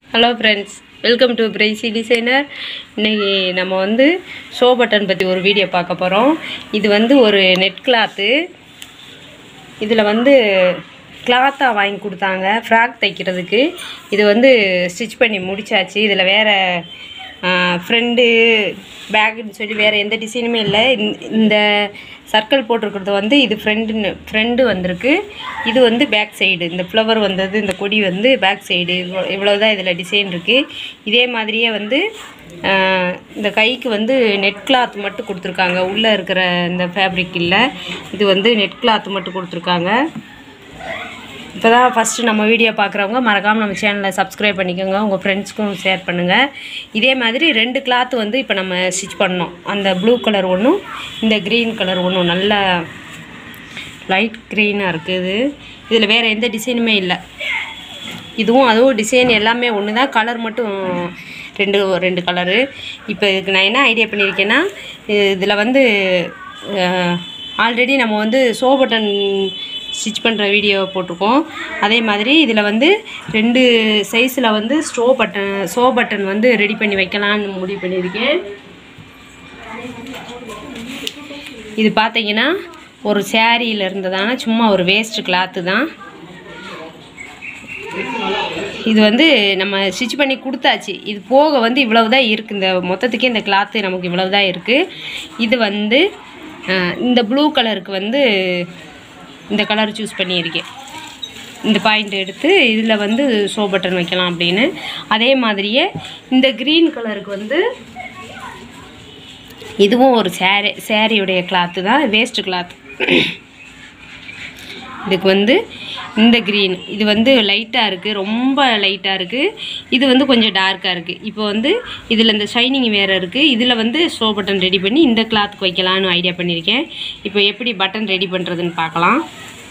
hello friends welcome to pricey designer இன்னைக்கு நம்ம வந்து ஷோ பட்டன் பற்றி ஒரு வீடியோ பார்க்க போகிறோம் இது வந்து ஒரு நெட் கிளாத்து இதில் வந்து கிளாத்தாக வாங்கி கொடுத்தாங்க ஃப்ராக் தைக்கிறதுக்கு இது வந்து ஸ்டிச் பண்ணி முடிச்சாச்சு இதில் வேறு ஃப்ரெண்டு பேக்குன்னு சொல்லி வேறு எந்த டிசைனுமே இல்லை இந்த- இந்த சர்க்கிள் போட்டிருக்கிறது வந்து இது ஃப்ரெண்டுன்னு ஃப்ரெண்டு வந்திருக்கு இது வந்து பேக் சைடு இந்த ஃப்ளவர் வந்தது இந்த கொடி வந்து பேக் சைடு இவ்வளோ இவ்வளோதான் இதில் டிசைன் இருக்குது இதே மாதிரியே வந்து ஆஹ், இந்த கைக்கு வந்து நெட் கிளாத் மட்டும் கொடுத்துருக்காங்க உள்ளே இருக்கிற இந்த ஃபேப்ரிக் இல்லை இது வந்து நெட் கிளாத் மட்டும் கொடுத்துருக்காங்க இப்போ தான் ஃபஸ்ட்டு நம்ம வீடியோ பார்க்குறவங்க மறக்காமல் நம்ம சேனலை சப்ஸ்கிரைப் பண்ணிக்கோங்க உங்கள் ஃப்ரெண்ட்ஸ்க்கும் ஷேர் பண்ணுங்கள் இதே மாதிரி ரெண்டு கிளாத் வந்து இப்போ நம்ம ஸ்டிச் பண்ணோம் அந்த ப்ளூ கலர் ஒன்றும் இந்த க்ரீன் கலர் ஒன்றும் நல்ல லைட் க்ரீனாக இருக்குது இதில் வேறு எந்த டிசைனுமே இல்லை இதுவும் அதுவும் டிசைன் எல்லாமே ஒன்று தான் கலர் மட்டும் ரெண்டு ரெண்டு கலரு இப்போ இதுக்கு நான் என்ன ஐடியா பண்ணியிருக்கேன்னா இதில் வந்து ஆல்ரெடி நம்ம வந்து ஷோ பட்டன் ஸ்டிச் பண்ணுற வீடியோ போட்டிருக்கோம் அதே மாதிரி இதில் வந்து ரெண்டு சைஸில் வந்து ஸ்டோ பட்டன் ஷோ பட்டன் வந்து ரெடி பண்ணி வைக்கலான்னு முடிவு பண்ணியிருக்கேன் இது பார்த்தீங்கன்னா ஒரு சேரீயில் இருந்ததான சும்மா ஒரு வேஸ்ட் கிளாத்து தான் இது வந்து நம்ம ஸ்டிச் பண்ணி கொடுத்தாச்சு இது போக வந்து இவ்வளவு தான் இருக்குது இந்த மொத்தத்துக்கே இந்த கிளாத்து நமக்கு இவ்வளவு தான் இருக்குது இது வந்து அஹ், இந்த ப்ளூ கலருக்கு வந்து இந்த கலர் சூஸ் பண்ணியிருக்கேன் இந்த பாயிண்ட் எடுத்து இதில் வந்து ஷோ பட்டன் வைக்கலாம் அப்படின்னு அதே மாதிரியே இந்த க்ரீன் கலருக்கு வந்து இதுவும் ஒரு சேரீ சேரீயுடைய கிளாத்து தான் வேஸ்ட் கிளாத் இதுக்கு வந்து இந்த க்ரீன் இது வந்து லைட்டாக இருக்குது ரொம்ப லைட்டாக இருக்குது இது வந்து கொஞ்சம் டார்க்காக இருக்குது இப்போ வந்து இதில் இந்த ஷைனிங் வேறு இருக்குது இதில் வந்து ஷோ பட்டன் ரெடி பண்ணி இந்த கிளாத்துக்கு வைக்கலான்னு ஐடியா பண்ணியிருக்கேன் இப்போ எப்படி பட்டன் ரெடி பண்ணுறதுன்னு பார்க்கலாம்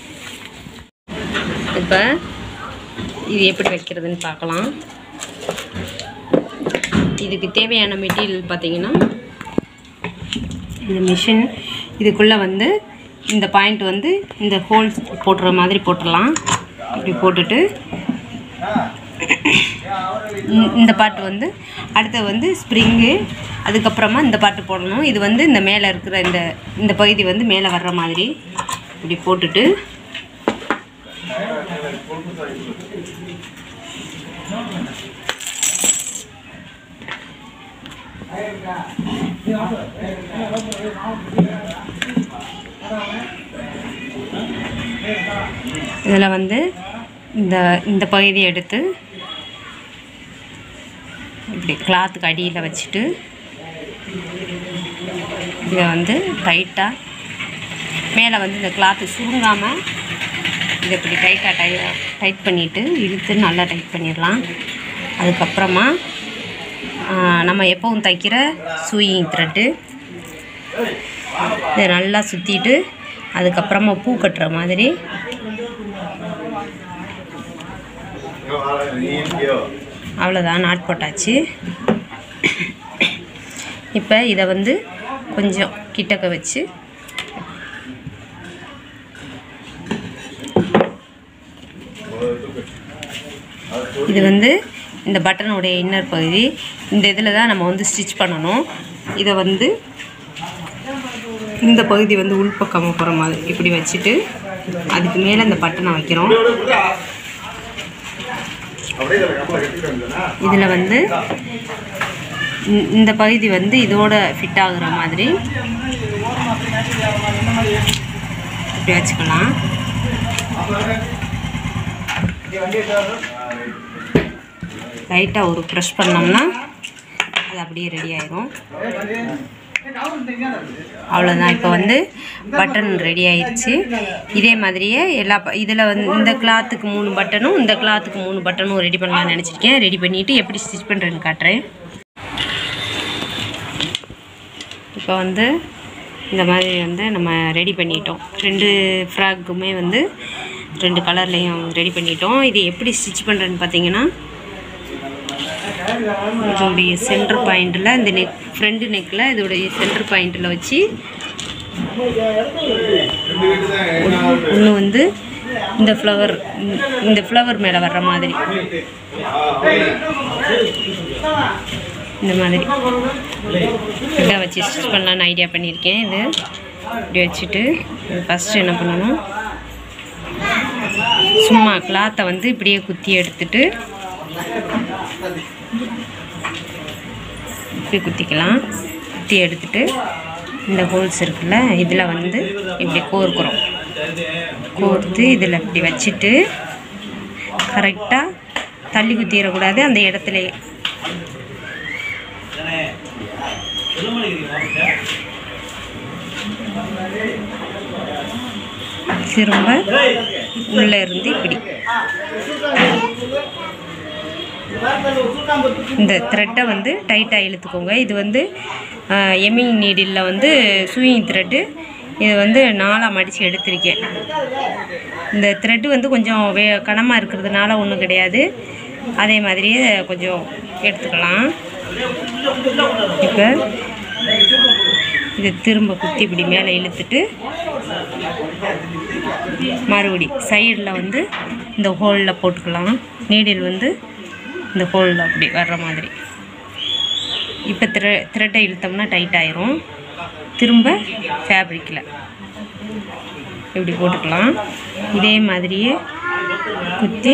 இப்போ இது எப்படி வைக்கிறதுன்னு பார்க்கலாம் இதுக்கு தேவையான மெட்டீரியல் பார்த்தீங்கன்னா இந்த மிஷின் இதுக்குள்ளே வந்து இந்த பாயிண்ட் வந்து இந்த ஹோல்ஸ் போட்டுற மாதிரி போட்டுடலாம் இப்படி போட்டுட்டு இந்த- இந்த பாட்டு வந்து அடுத்து வந்து ஸ்ப்ரிங்கு அதுக்கப்புறமா இந்த பாட்டு போடணும் இது வந்து இந்த மேலே இருக்கிற இந்த இந்த பகுதி வந்து மேலே வர்ற மாதிரி இப்படி போட்டுட்டு இதில் வந்து இந்த இந்த பகுதியை எடுத்து இப்படி கிளாத்துக்கு அடியில் வச்சுட்டு இதை வந்து டைட்டாக மேலே வந்து இந்த கிளாத்து சுருங்காமல் இதை இப்படி டைட்டாக டை டைட் பண்ணிவிட்டு இழுத்து நல்லா டைட் பண்ணிடலாம் அதுக்கப்புறமா ஆ, நம்ம எப்பவும் தைக்கிற சூயிங் த்ரெட்டு இதை நல்லா சுற்றிட்டு அதுக்கப்புறமா பூ கட்டுற மாதிரி அவ்வளோதான் நாட் போட்டாச்சு இப்போ இதை வந்து கொஞ்சம் கிட்டக்க வச்சு இது வந்து இந்த பட்டனுடைய இன்னர் பகுதி இந்த இதில் தான் நம்ம வந்து ஸ்டிச் பண்ணணும் இதை வந்து இந்த பகுதி வந்து உள்பக்கமாக போகிற மாதிரி இப்படி வச்சுட்டு அதுக்கு மேலே இந்த பட்டனை வைக்கிறோம் இதில் வந்து இந்த- இந்த பகுதி வந்து இதோட ஃபிட் ஆகுற மாதிரி இப்படி வச்சுக்கலாம் லைட்டாக ஒரு ப்ரெஷ் பண்ணோம்னா அது அப்படியே ரெடி ஆயிரும் அவ்வளோதான் இப்போ வந்து பட்டன் ரெடி ஆயிடுச்சு இதே மாதிரியே எல்லா இதில் வந்து இந்த கிளாத்துக்கு மூணு பட்டனும் இந்த கிளாத்துக்கு மூணு பட்டனும் ரெடி பண்ணலாம்னு நினச்சிருக்கேன் ரெடி பண்ணிவிட்டு எப்படி ஸ்டிச் பண்ணுறேன்னு காட்டுறேன் இப்போ வந்து இந்த மாதிரி வந்து நம்ம ரெடி பண்ணிட்டோம் ரெண்டு ஃப்ராக்குமே வந்து ரெண்டு கலர்லேயும் ரெடி பண்ணிட்டோம் இது எப்படி ஸ்டிச் பண்ணுறேன்னு பார்த்தீங்கன்னா இதோடைய சென்டர் பாயிண்டில் இந்த நெக் ஃப்ரண்ட் நெக்கில் இதோடைய சென்டர் பாயிண்டில் வச்சு ஒன்று வந்து இந்த ஃப்ளவர் இந்த ஃப்ளவர் மேலே வர்ற மாதிரி இந்த மாதிரி இதை வச்சு ஸ்டிச் பண்ணலான்னு ஐடியா பண்ணியிருக்கேன் இது இப்படி வச்சுட்டு ஃபஸ்ட்டு என்ன பண்ணணும் சும்மா கிளாத்தை வந்து இப்படியே குத்தி எடுத்துட்டு இப்படி குத்திக்கலாம் குத்தி எடுத்துட்டு இந்த ஹோல்ஸ் இருக்குல்ல இதில் வந்து இப்படி கோர்க்குறோம் கோர்த்து இதில் இப்படி வச்சுட்டு கரெக்டாக தள்ளி குத்திடக்கூடாது அந்த இடத்துலையே திரும்ப உள்ளே இருந்து இப்படி இந்த த்ரெட்டை வந்து டைட்டாக இழுத்துக்கோங்க இது வந்து எம்மிங் நீடில் வந்து சூயிங் த்ரெட்டு இது வந்து நாலாக மடித்து எடுத்திருக்கேன் இந்த த்ரெட்டு வந்து கொஞ்சம் வே கனமாக இருக்கிறதுனால ஒன்றும் கிடையாது அதே மாதிரியே கொஞ்சம் எடுத்துக்கலாம் இப்போ இதை திரும்ப குத்தி இப்படி மேலே இழுத்துட்டு மறுபடி சைடில் வந்து இந்த ஹோலில் போட்டுக்கலாம் நீடில் வந்து இந்த ஹோலில் அப்படி வர்ற மாதிரி இப்போ த்ரெ த்ரெட்டை இழுத்தோம்னா டைட் ஆயிரும் திரும்ப ஃபேப்ரிக்கில் இப்படி போட்டுக்கலாம் இதே மாதிரியே குத்தி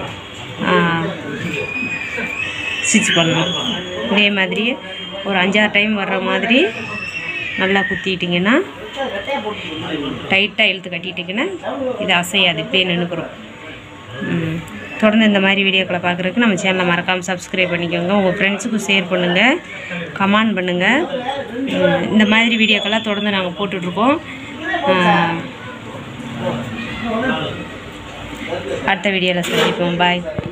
ஸ்டிச் பண்ணணும் இதே மாதிரியே ஒரு அஞ்சாறு டைம் வர்ற மாதிரி நல்லா குத்திட்டிங்கன்னா டைட்டாக இழுத்து கட்டிட்டிங்கன்னா இது அசையாது இப்படியே நின்றுக்கிறோம் தொடர்ந்து இந்த மாதிரி வீடியோக்களை பார்க்குறதுக்கு நம்ம சேனலை மறக்காமல் சப்ஸ்கிரைப் பண்ணிக்கோங்க உங்கள் ஃப்ரெண்ட்ஸுக்கும் ஷேர் பண்ணுங்கள் கமெண்ட் பண்ணுங்கள் உம், இந்த மாதிரி வீடியோக்கெல்லாம் தொடர்ந்து நாங்கள் போட்டுட்ருக்கோம் ஆஹ், அடுத்த வீடியோவில் சந்திப்போம் பாய்